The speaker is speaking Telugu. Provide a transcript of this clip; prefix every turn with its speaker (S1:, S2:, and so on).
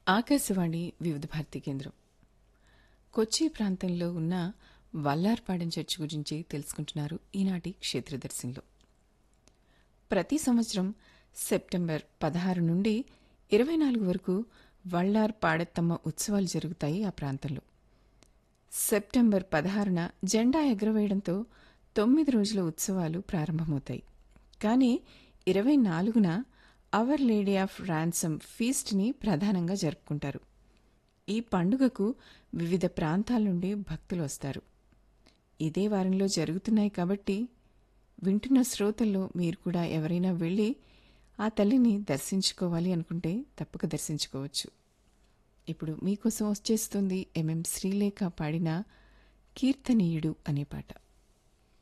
S1: ఆకాశవాణి వివిధ భారతి కేంద్రం కొచ్చి ప్రాంతంలో ఉన్న వల్లార్పాడెం చర్చ్ గురించి తెలుసుకుంటున్నారు ఈనాటి క్షేత్రదర్శినిలో ప్రతి సంవత్సరం సెప్టెంబర్ పదహారు నుండి ఇరవై నాలుగు వరకు వల్లార్ పాడెత్తమ్మ ఉత్సవాలు జరుగుతాయి ఆ ప్రాంతంలో సెప్టెంబర్ పదహారున జెండా ఎగురవేయడంతో తొమ్మిది రోజుల ఉత్సవాలు ప్రారంభమవుతాయి కానీ ఇరవై నాలుగున అవర్ లేడీ ఆఫ్ ర్యాన్సమ్ ఫీస్ట్ని ప్రధానంగా జరుపుకుంటారు ఈ పండుగకు వివిధ ప్రాంతాల నుండి భక్తులు వస్తారు ఇదే వారంలో జరుగుతున్నాయి కాబట్టి వింటున్న శ్రోతల్లో మీరు కూడా ఎవరైనా వెళ్ళి ఆ తల్లిని దర్శించుకోవాలి అనుకుంటే తప్పక దర్శించుకోవచ్చు ఇప్పుడు మీకోసం వచ్చేస్తుంది ఎంఎం శ్రీలేఖ పాడిన కీర్తనీయుడు అనే పాట